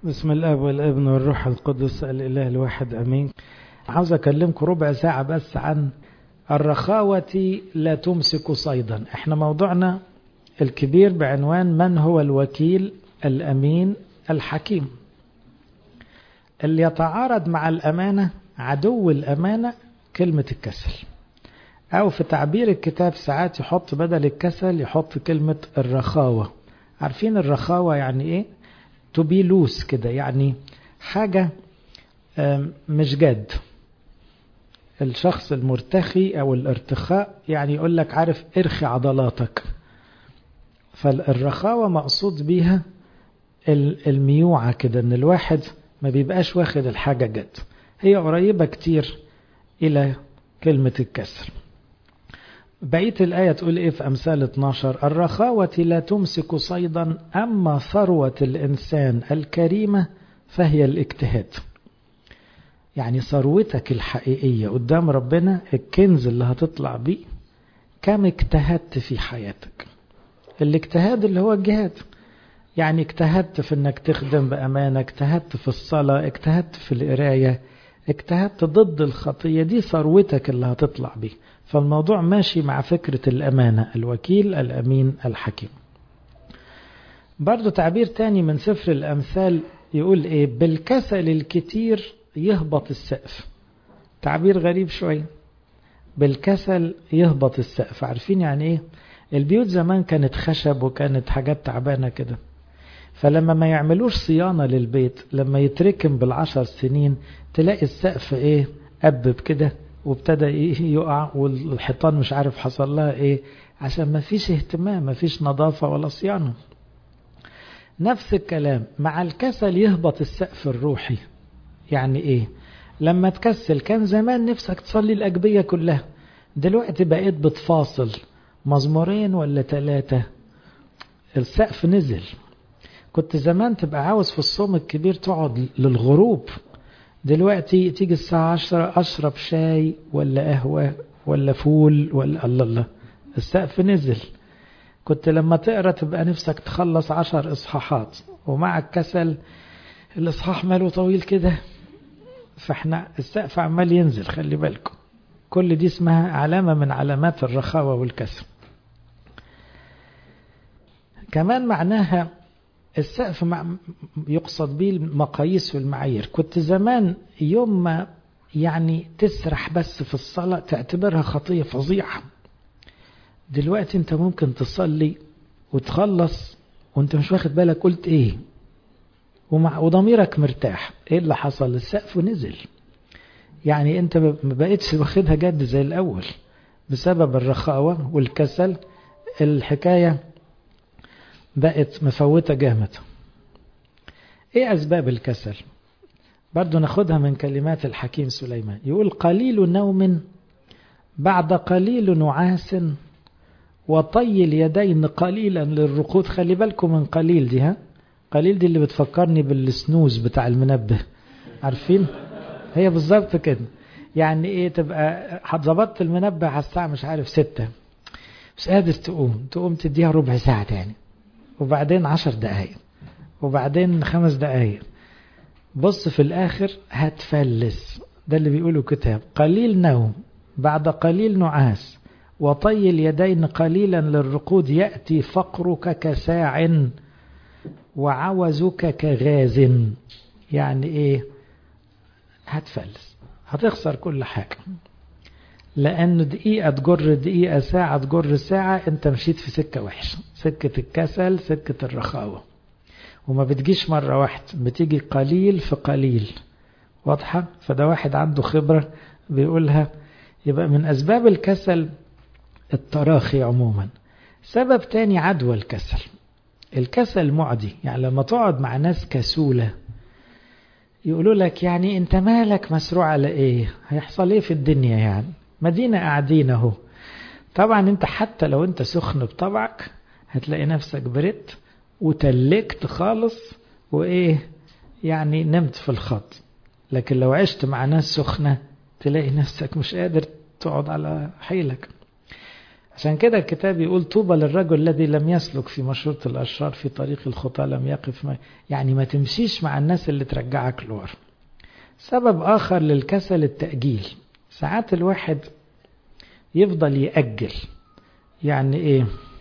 بسم الاب والابن والروح القدس الاله الواحد امين عاوز اكلمكم ربع ساعه بس عن الرخاوه لا تمسك صيدا احنا موضوعنا الكبير بعنوان من هو الوكيل الامين الحكيم اللي يتعارض مع الامانه عدو الامانه كلمه الكسل او في تعبير الكتاب ساعات يحط بدل الكسل يحط كلمه الرخاوه عارفين الرخاوه يعني ايه تو بي لوس كده يعني حاجة مش جد الشخص المرتخي أو الارتخاء يعني يقول لك عارف ارخي عضلاتك فالرخاوة مقصود بيها الميوعة كده ان الواحد ما بيبقاش واخد الحاجة جد هي قريبة كتير إلى كلمة الكسر بقية الآية تقول إيه في أمثال 12 الرخاوة لا تمسك صيدا أما ثروة الإنسان الكريمة فهي الاجتهاد يعني ثروتك الحقيقية قدام ربنا الكنز اللي هتطلع بيه كم اجتهدت في حياتك الاجتهاد اللي هو الجهاد يعني اجتهدت في انك تخدم بأمانة اجتهدت في الصلاة اجتهدت في القراية اجتهدت ضد الخطية دي ثروتك اللي هتطلع بيه فالموضوع ماشي مع فكرة الأمانة الوكيل الأمين الحكيم برضو تعبير تاني من سفر الأمثال يقول إيه بالكسل الكتير يهبط السقف تعبير غريب شوية بالكسل يهبط السقف عارفين يعني إيه البيوت زمان كانت خشب وكانت حاجات تعبانة كده فلما ما يعملوش صيانة للبيت لما يتركم بالعشر سنين تلاقي السقف ايه أبب كده وابتدى يقع والحيطان مش عارف حصل لها ايه عشان ما فيش اهتمام ما فيش نظافة ولا صيانة نفس الكلام مع الكسل يهبط السقف الروحي يعني ايه لما تكسل كان زمان نفسك تصلي الأجبية كلها دلوقتي بقيت بتفاصل مزمورين ولا ثلاثة السقف نزل كنت زمان تبقى عاوز في الصوم الكبير تقعد للغروب دلوقتي تيجي الساعة عشرة أشرب شاي ولا قهوة ولا فول ولا الله الله السقف نزل كنت لما تقرا تبقى نفسك تخلص عشر إصحاحات ومع الكسل الإصحاح ماله طويل كده فاحنا السقف عمال ينزل خلي بالكم كل دي اسمها علامة من علامات الرخاوة والكسل كمان معناها السقف مع يقصد به المقاييس والمعايير كنت زمان يوم ما يعني تسرح بس في الصلاة تعتبرها خطية فظيعة دلوقتي انت ممكن تصلي وتخلص وانت مش واخد بالك قلت ايه ومع وضميرك مرتاح ايه اللي حصل السقف نزل يعني انت ما بقتش واخدها جد زي الاول بسبب الرخاوة والكسل الحكاية بقت مفوتة جامد ايه اسباب الكسل برضو ناخدها من كلمات الحكيم سليمان يقول قليل نوم بعد قليل نعاس وطي اليدين قليلا للرقود خلي بالكم من قليل دي ها قليل دي اللي بتفكرني بالسنوز بتاع المنبه عارفين هي بالظبط كده يعني ايه تبقى ظبطت المنبه على الساعة مش عارف ستة مش قادر تقوم تقوم تديها ربع ساعة تاني وبعدين عشر دقايق وبعدين خمس دقايق بص في الآخر هتفلس ده اللي بيقوله كتاب قليل نوم بعد قليل نعاس وطي اليدين قليلا للرقود يأتي فقرك كساع وعوزك كغاز يعني ايه هتفلس هتخسر كل حاجة لأنه دقيقة تجر دقيقة ساعة تجر ساعة أنت مشيت في سكة وحشة سكة الكسل سكة الرخاوة وما بتجيش مرة واحدة بتيجي قليل في قليل واضحة فده واحد عنده خبرة بيقولها يبقى من أسباب الكسل التراخي عموما سبب تاني عدوى الكسل الكسل معدي يعني لما تقعد مع ناس كسولة يقولوا لك يعني انت مالك مسروع على ايه هيحصل ايه في الدنيا يعني مدينة قاعدين اهو طبعا انت حتى لو انت سخن بطبعك هتلاقي نفسك بريت وتلكت خالص وايه يعني نمت في الخط لكن لو عشت مع ناس سخنة تلاقي نفسك مش قادر تقعد على حيلك عشان كده الكتاب يقول طوبى للرجل الذي لم يسلك في مشورة الأشرار في طريق الخطى لم يقف ما يعني ما تمشيش مع الناس اللي ترجعك لورا سبب آخر للكسل التأجيل ساعات الواحد يفضل يأجل يعني إيه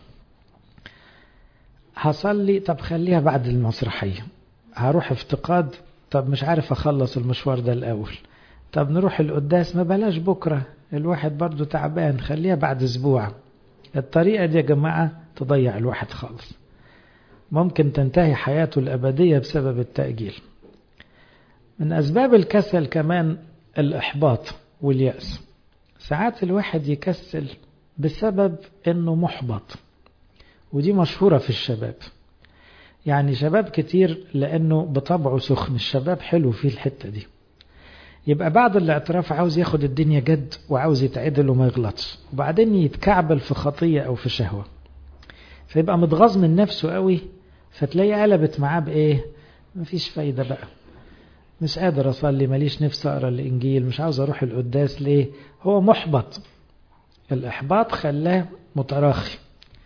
هصلي طب خليها بعد المسرحية هروح افتقاد طب مش عارف أخلص المشوار ده الأول طب نروح القداس ما بلاش بكرة الواحد برضو تعبان خليها بعد أسبوع الطريقة دي يا جماعة تضيع الواحد خالص ممكن تنتهي حياته الأبدية بسبب التأجيل من أسباب الكسل كمان الإحباط واليأس ساعات الواحد يكسل بسبب أنه محبط ودي مشهورة في الشباب يعني شباب كتير لأنه بطبعه سخن الشباب حلو فيه الحتة دي يبقى بعد الاعتراف عاوز ياخد الدنيا جد وعاوز يتعدل وما يغلطش وبعدين يتكعبل في خطية أو في شهوة فيبقى متغاظ من نفسه قوي فتلاقيه قلبت معاه بإيه مفيش فايدة بقى مش قادر أصلي ماليش نفسي أقرأ الإنجيل مش عاوز أروح القداس ليه هو محبط الإحباط خلاه متراخي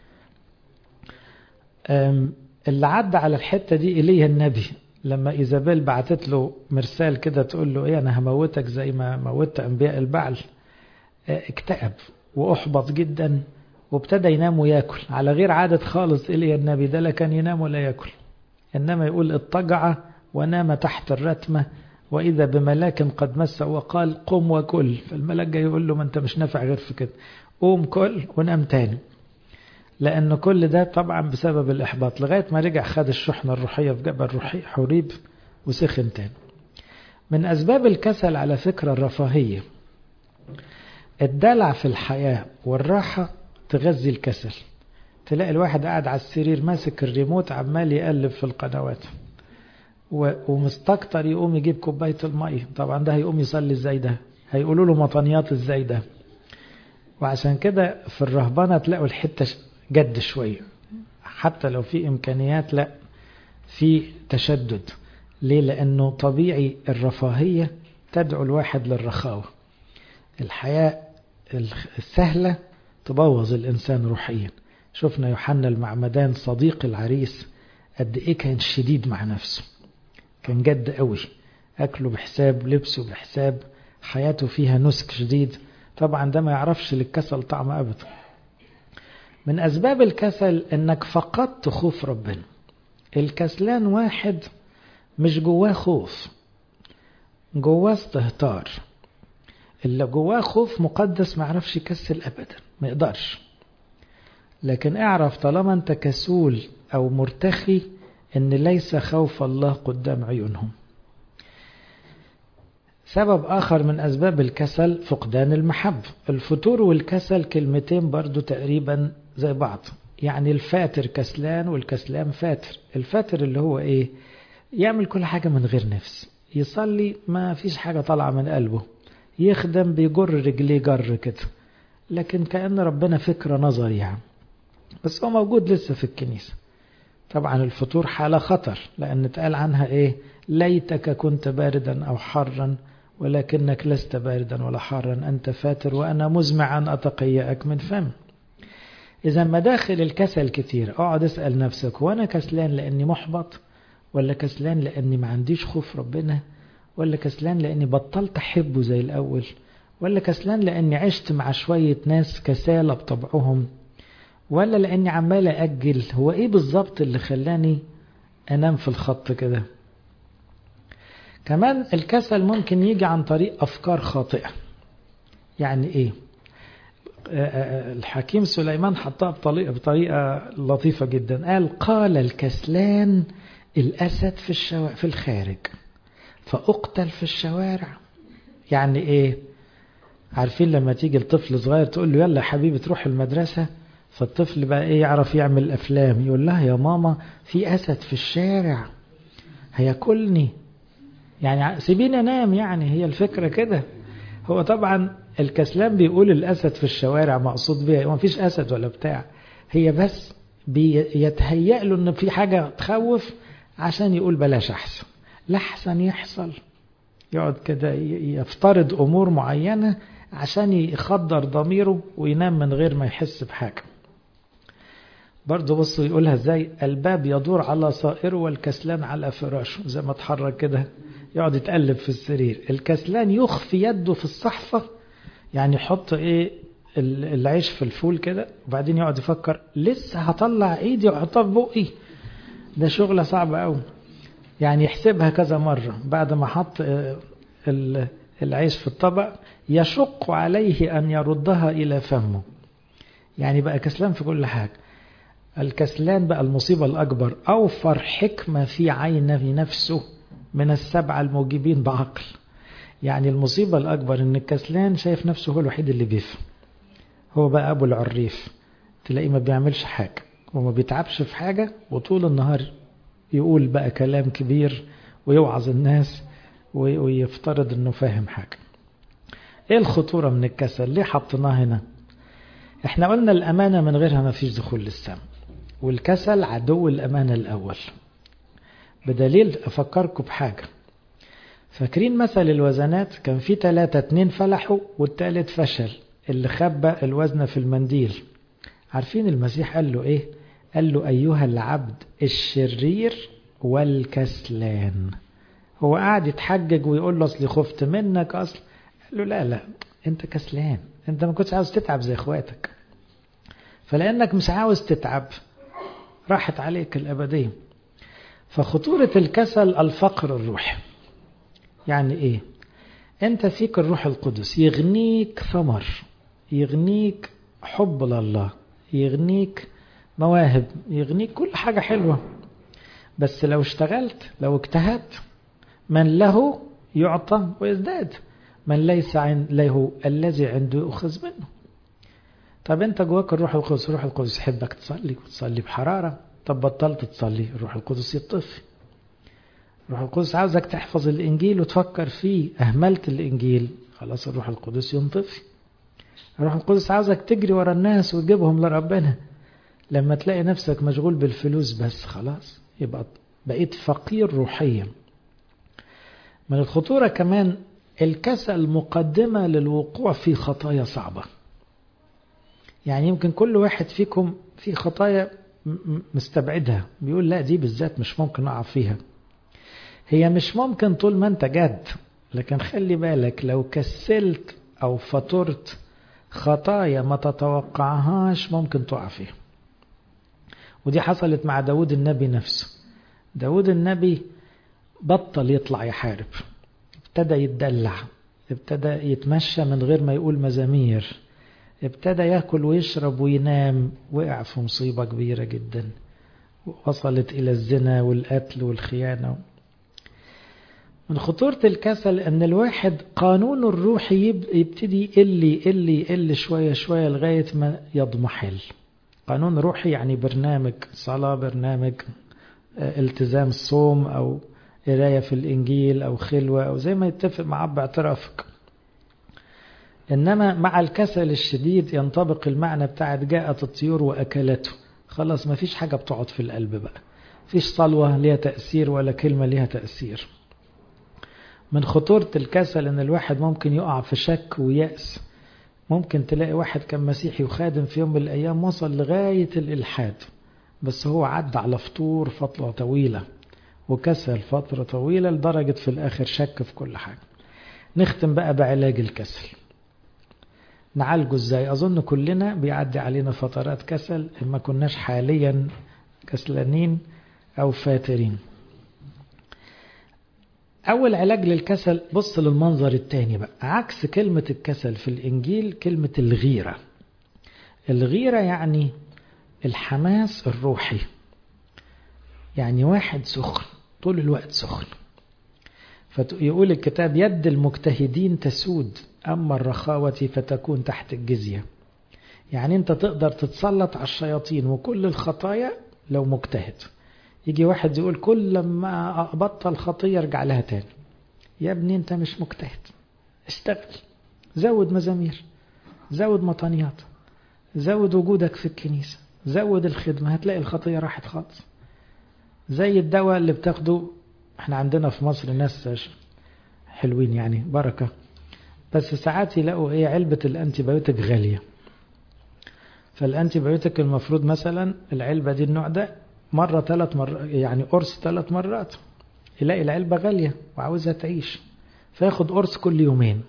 اللي عدى على الحتة دي إليه النبي لما إيزابيل بعتت له مرسال كده تقول له إيه أنا هموتك زي ما موتت أنبياء البعل اكتئب وأحبط جدا وابتدى ينام وياكل على غير عادة خالص إلي النبي ده لا كان ينام ولا ياكل إنما يقول اضطجع ونام تحت الرتمة وإذا بملاك قد مس وقال قم وكل فالملاك جاي يقول له ما أنت مش نافع غير في كده قوم كل ونام تاني لأن كل ده طبعا بسبب الإحباط لغاية ما رجع خد الشحنة الروحية في جبل حوريب وسخن تاني من أسباب الكسل على فكرة الرفاهية الدلع في الحياة والراحة تغذي الكسل تلاقي الواحد قاعد على السرير ماسك الريموت عمال يقلب في القنوات ومستكتر يقوم يجيب كوباية المية طبعا ده هيقوم يصلي ازاي ده هيقولوا له مطنيات ازاي ده وعشان كده في الرهبنة تلاقوا الحتة جد شوية حتى لو في إمكانيات لا في تشدد ليه لأنه طبيعي الرفاهية تدعو الواحد للرخاوة الحياة السهلة تبوظ الإنسان روحيا شفنا يوحنا المعمدان صديق العريس قد إيه كان شديد مع نفسه كان جد قوي أكله بحساب لبسه بحساب حياته فيها نسك شديد طبعا ده ما يعرفش للكسل طعم أبدا من أسباب الكسل أنك فقدت خوف ربنا الكسلان واحد مش جواه خوف جواه استهتار اللي جواه خوف مقدس ما يعرفش يكسل أبدا ما يقدرش لكن اعرف طالما انت كسول أو مرتخي أن ليس خوف الله قدام عيونهم سبب آخر من أسباب الكسل فقدان المحبة الفتور والكسل كلمتين برضو تقريبا زي بعض يعني الفاتر كسلان والكسلان فاتر الفاتر اللي هو إيه يعمل كل حاجة من غير نفس يصلي ما فيش حاجة طالعة من قلبه يخدم بيجر رجليه جر كده لكن كأن ربنا فكرة نظر يعني بس هو موجود لسه في الكنيسة طبعا الفطور حالة خطر لأن اتقال عنها إيه ليتك كنت باردا أو حرا ولكنك لست باردا ولا حارا أنت فاتر وأنا مزمع أن أتقيأك من فم إذا مداخل الكسل كتير اقعد اسأل نفسك وأنا كسلان لأني محبط ولا كسلان لأني ما عنديش خوف ربنا ولا كسلان لأني بطلت أحبه زي الأول ولا كسلان لأني عشت مع شوية ناس كسالة بطبعهم ولا لأني عمال أجل هو إيه بالظبط اللي خلاني أنام في الخط كده كمان الكسل ممكن يجي عن طريق أفكار خاطئة يعني إيه الحكيم سليمان حطها بطريقة, بطريقة لطيفة جدا قال قال الكسلان الأسد في, الشو... في الخارج فأقتل في الشوارع يعني إيه عارفين لما تيجي الطفل صغير تقول له يلا يا حبيبي تروح المدرسة فالطفل بقى إيه يعرف يعمل أفلام يقول لها يا ماما في أسد في الشارع هياكلني يعني سيبيني انام يعني هي الفكرة كده هو طبعا الكسلان بيقول الأسد في الشوارع مقصود بيها ما فيش أسد ولا بتاع هي بس بيتهيأ له ان في حاجة تخوف عشان يقول بلاش أحسن لحسن يحصل يقعد كده يفترض أمور معينة عشان يخدر ضميره وينام من غير ما يحس بحاجة برضه بصوا يقولها ازاي الباب يدور على صائره والكسلان على فراشه زي ما اتحرك كده يقعد يتقلب في السرير الكسلان يخفي يده في الصحفة يعني يحط ايه العيش في الفول كده وبعدين يقعد يفكر لسه هطلع ايدي واحطها في بقي ده شغلة صعبة قوي يعني يحسبها كذا مرة بعد ما حط العيش في الطبق يشق عليه أن يردها إلى فمه يعني بقى كسلان في كل حاجة الكسلان بقى المصيبة الأكبر أوفر حكمة في عين نفسه من السبعة الموجبين بعقل يعني المصيبة الأكبر إن الكسلان شايف نفسه هو الوحيد اللي بيفهم هو بقى أبو العريف تلاقيه ما بيعملش حاجة وما بيتعبش في حاجة وطول النهار يقول بقى كلام كبير ويوعظ الناس ويفترض انه فاهم حاجة ايه الخطورة من الكسل ليه حطيناه هنا احنا قلنا الامانة من غيرها ما فيش دخول للسم والكسل عدو الامانة الاول بدليل افكركم بحاجة فاكرين مثل الوزنات كان في ثلاثة اتنين فلحوا والتالت فشل اللي خبى الوزن في المنديل عارفين المسيح قال له ايه قال له ايها العبد الشرير والكسلان هو قاعد يتحجج ويقول له اصلي خفت منك اصل قال له لا لا انت كسلان انت ما كنتش عاوز تتعب زي اخواتك فلانك مش عاوز تتعب راحت عليك الابديه فخطوره الكسل الفقر الروحي يعني ايه انت فيك الروح القدس يغنيك ثمر يغنيك حب لله يغنيك مواهب يغنيك كل حاجة حلوة بس لو اشتغلت لو اجتهدت من له يعطى ويزداد من ليس له الذي عنده يؤخذ منه طب انت جواك الروح القدس الروح القدس يحبك تصلي وتصلي بحرارة طب بطلت تصلي الروح القدس يطفي الروح القدس عاوزك تحفظ الإنجيل وتفكر فيه أهملت الإنجيل خلاص الروح القدس ينطفي الروح القدس عاوزك تجري ورا الناس وتجيبهم لربنا لما تلاقي نفسك مشغول بالفلوس بس خلاص يبقى بقيت فقير روحيا من الخطورة كمان الكسل مقدمة للوقوع في خطايا صعبة يعني يمكن كل واحد فيكم في خطايا مستبعدها بيقول لا دي بالذات مش ممكن أقع فيها هي مش ممكن طول ما انت جد لكن خلي بالك لو كسلت أو فطرت خطايا ما تتوقعهاش ممكن تقع فيها ودي حصلت مع داود النبي نفسه داود النبي بطل يطلع يحارب ابتدى يتدلع ابتدى يتمشى من غير ما يقول مزامير ابتدى ياكل ويشرب وينام وقع في مصيبة كبيرة جدا وصلت إلى الزنا والقتل والخيانة من خطورة الكسل أن الواحد قانون الروح يبتدي يقل يقل يقل شوية شوية لغاية ما يضمحل قانون روحي يعني برنامج صلاة برنامج التزام الصوم أو قراية في الإنجيل أو خلوة أو زي ما يتفق مع باعترافك إنما مع الكسل الشديد ينطبق المعنى بتاعت جاءت الطيور وأكلته خلاص ما فيش حاجة بتقعد في القلب بقى فيش صلوة ليها تأثير ولا كلمة ليها تأثير من خطورة الكسل ان الواحد ممكن يقع في شك ويأس ممكن تلاقي واحد كان مسيحي وخادم في يوم من الأيام وصل لغاية الإلحاد بس هو عدى على فطور فترة طويلة وكسل فترة طويلة لدرجة في الآخر شك في كل حاجة نختم بقى بعلاج الكسل نعالجه ازاي أظن كلنا بيعدي علينا فترات كسل إما كناش حاليا كسلانين أو فاترين أول علاج للكسل بص للمنظر التاني بقى عكس كلمة الكسل في الإنجيل كلمة الغيرة الغيرة يعني الحماس الروحي يعني واحد سخن طول الوقت سخن فيقول الكتاب يد المجتهدين تسود أما الرخاوة فتكون تحت الجزية يعني أنت تقدر تتسلط على الشياطين وكل الخطايا لو مجتهد يجي واحد يقول كل لما أبطل خطية ارجع لها تاني يا ابني أنت مش مجتهد اشتغل زود مزامير زود مطانيات زود وجودك في الكنيسة زود الخدمة هتلاقي الخطية راحت خالص زي الدواء اللي بتاخده احنا عندنا في مصر ناس حلوين يعني بركة بس ساعات يلاقوا ايه علبة الانتيبيوتيك غالية فالانتيبيوتيك المفروض مثلا العلبة دي النوع ده مرة ثلاث مرات يعني قرص ثلاث مرات يلاقي العلبة غالية وعاوزها تعيش فياخد قرص كل يومين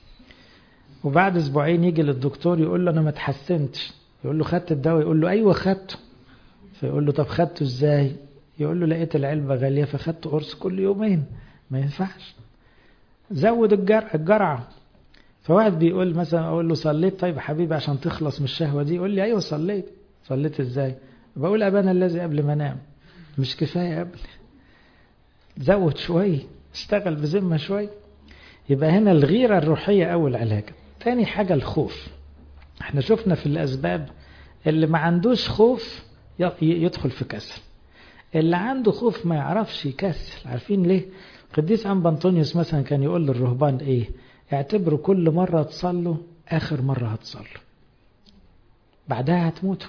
وبعد اسبوعين يجي للدكتور يقول له انا ما اتحسنتش يقول له خدت الدواء يقول له ايوه خدته فيقول له طب خدته ازاي يقول له لقيت العلبة غالية فخدت قرص كل يومين ما ينفعش زود الجرعة الجرعة فواحد بيقول مثلا اقول له صليت طيب يا حبيبي عشان تخلص من الشهوة دي يقول لي ايوه صليت صليت ازاي بقول ابانا الذي قبل ما انام مش كفاية يا ابني زود شوية اشتغل بذمة شوية يبقى هنا الغيرة الروحية أول علاج تاني حاجة الخوف احنا شفنا في الأسباب اللي ما عندوش خوف يدخل في كسل اللي عنده خوف ما يعرفش يكسل عارفين ليه قديس أنبا أنطونيوس مثلا كان يقول للرهبان ايه اعتبروا كل مرة تصلوا آخر مرة هتصلوا بعدها هتموتوا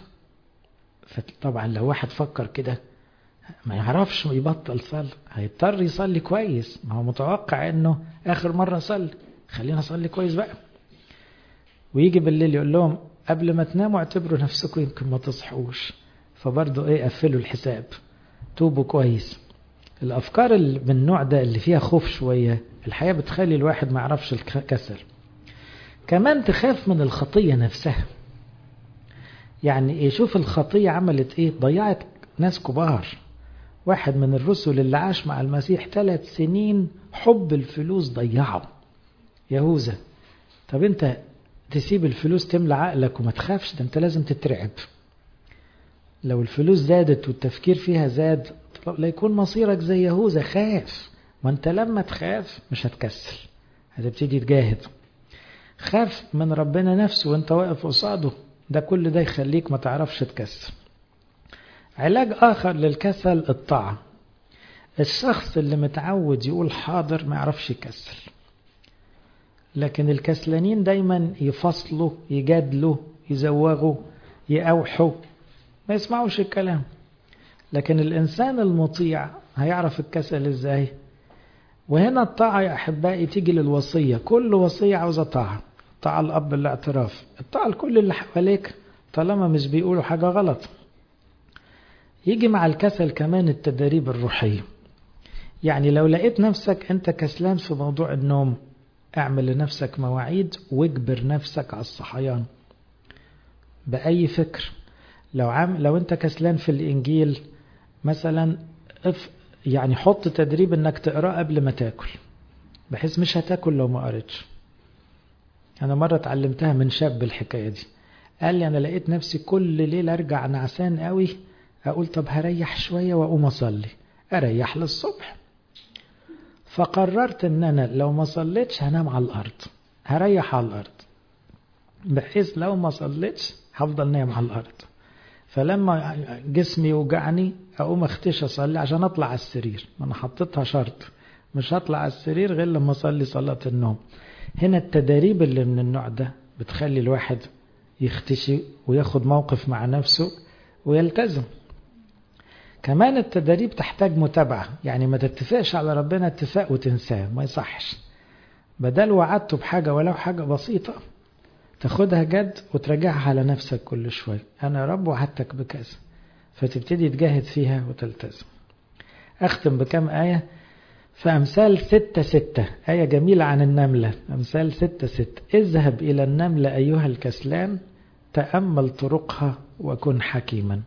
فطبعا لو واحد فكر كده ما يعرفش يبطل صلي هيضطر يصلي كويس ما هو متوقع انه اخر مرة صلي خلينا اصلي كويس بقى ويجي بالليل يقول لهم قبل ما تناموا اعتبروا نفسكم يمكن ما تصحوش فبرضه ايه قفلوا الحساب توبوا كويس الافكار اللي من النوع ده اللي فيها خوف شوية الحياة بتخلي الواحد ما يعرفش الكسل كمان تخاف من الخطية نفسها يعني يشوف الخطية عملت ايه ضيعت ناس كبار واحد من الرسل اللي عاش مع المسيح ثلاث سنين حب الفلوس ضيعه يهوذا طب انت تسيب الفلوس تملى عقلك وما تخافش ده انت لازم تترعب لو الفلوس زادت والتفكير فيها زاد لا يكون مصيرك زي يهوذا خاف ما انت لما تخاف مش هتكسل هتبتدي تجاهد خاف من ربنا نفسه وانت واقف قصاده ده كل ده يخليك ما تعرفش تكسل علاج آخر للكسل الطاعة الشخص اللي متعود يقول حاضر ما يعرفش يكسل لكن الكسلانين دايما يفصلوا يجادلوا يزوغوا يأوحوا ما يسمعوش الكلام لكن الإنسان المطيع هيعرف الكسل إزاي وهنا الطاعة يا أحبائي تيجي للوصية كل وصية عاوزة طاعة طاعة الأب الاعتراف الطاعة لكل اللي حواليك طالما مش بيقولوا حاجة غلط يجي مع الكسل كمان التدريب الروحية يعني لو لقيت نفسك أنت كسلان في موضوع النوم اعمل لنفسك مواعيد واجبر نفسك على الصحيان بأي فكر لو عم لو أنت كسلان في الإنجيل مثلا اف يعني حط تدريب انك تقراه قبل ما تاكل بحيث مش هتاكل لو ما قريتش انا مره اتعلمتها من شاب الحكايه دي قال لي انا لقيت نفسي كل ليله ارجع نعسان قوي اقول طب هريح شويه واقوم اصلي اريح للصبح فقررت ان انا لو ما صليتش هنام على الارض هريح على الارض بحيث لو ما صليتش هفضل نايم على الارض فلما جسمي يوجعني اقوم اختش اصلي عشان اطلع على السرير ما انا حطيتها شرط مش هطلع على السرير غير لما اصلي صلاه النوم هنا التدريب اللي من النوع ده بتخلي الواحد يختشي وياخد موقف مع نفسه ويلتزم كمان التدريب تحتاج متابعة يعني ما تتفقش على ربنا اتفاق وتنساه ما يصحش بدل وعدته بحاجة ولو حاجة بسيطة تاخدها جد وتراجعها على نفسك كل شوية أنا يا رب وعدتك بكذا فتبتدي تجاهد فيها وتلتزم أختم بكم آية فأمثال ستة ستة آية جميلة عن النملة أمثال ستة ستة اذهب إلى النملة أيها الكسلان تأمل طرقها وكن حكيما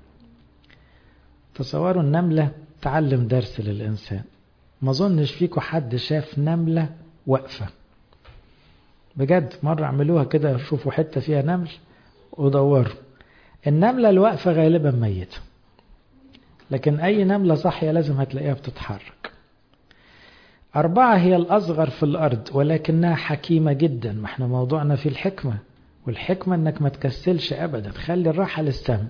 تصوروا النملة تعلم درس للإنسان ما ظنش فيكم حد شاف نملة واقفة بجد مرة اعملوها كده شوفوا حتة فيها نمل ودوروا النملة الواقفة غالبا ميتة لكن أي نملة صحية لازم هتلاقيها بتتحرك أربعة هي الأصغر في الأرض ولكنها حكيمة جدا ما احنا موضوعنا في الحكمة والحكمة انك ما تكسلش أبدا خلي الراحة للسم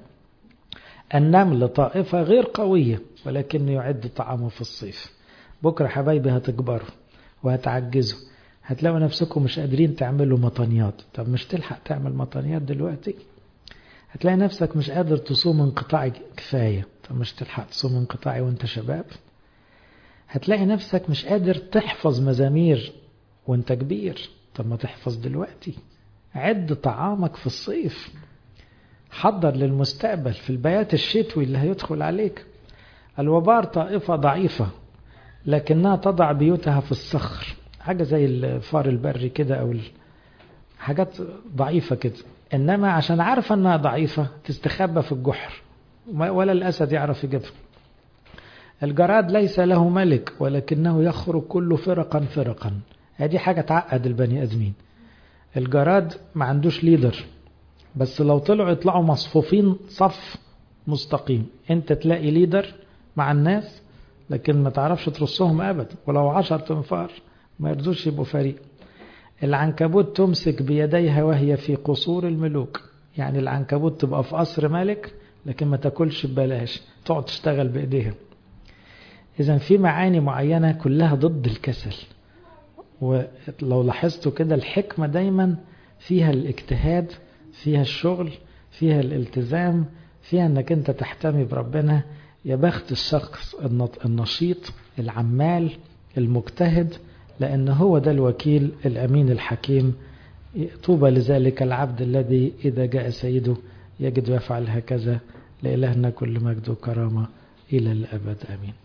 النمل طائفة غير قوية ولكن يعد طعامه في الصيف بكرة حبايبي هتكبروا وهتعجزوا هتلاقوا نفسكم مش قادرين تعملوا مطانيات طب مش تلحق تعمل مطانيات دلوقتي هتلاقي نفسك مش قادر تصوم انقطاعي كفاية طب مش تلحق تصوم انقطاعي وانت شباب هتلاقي نفسك مش قادر تحفظ مزامير وانت كبير طب ما تحفظ دلوقتي عد طعامك في الصيف حضر للمستقبل في البيات الشتوي اللي هيدخل عليك الوبار طائفة ضعيفة لكنها تضع بيوتها في الصخر حاجة زي الفار البري كده أو حاجات ضعيفة كده إنما عشان عارفة أنها ضعيفة تستخبى في الجحر ولا الأسد يعرف يجيبها الجراد ليس له ملك ولكنه يخرج كل فرقا فرقا هذه حاجة تعقد البني أدمين الجراد ما عندوش ليدر بس لو طلعوا يطلعوا مصفوفين صف مستقيم انت تلاقي ليدر مع الناس لكن ما تعرفش ترصهم ابدا ولو عشر تنفار ما يرضوش يبقوا فريق العنكبوت تمسك بيديها وهي في قصور الملوك يعني العنكبوت تبقى في قصر ملك لكن ما تاكلش ببلاش تقعد تشتغل بايديها اذا في معاني معينه كلها ضد الكسل ولو لاحظتوا كده الحكمه دايما فيها الاجتهاد فيها الشغل فيها الالتزام فيها انك انت تحتمي بربنا يا بخت الشخص النشيط العمال المجتهد لأن هو ده الوكيل الأمين الحكيم طوبى لذلك العبد الذي إذا جاء سيده يجد ويفعل هكذا لإلهنا كل مجد وكرامة إلى الأبد آمين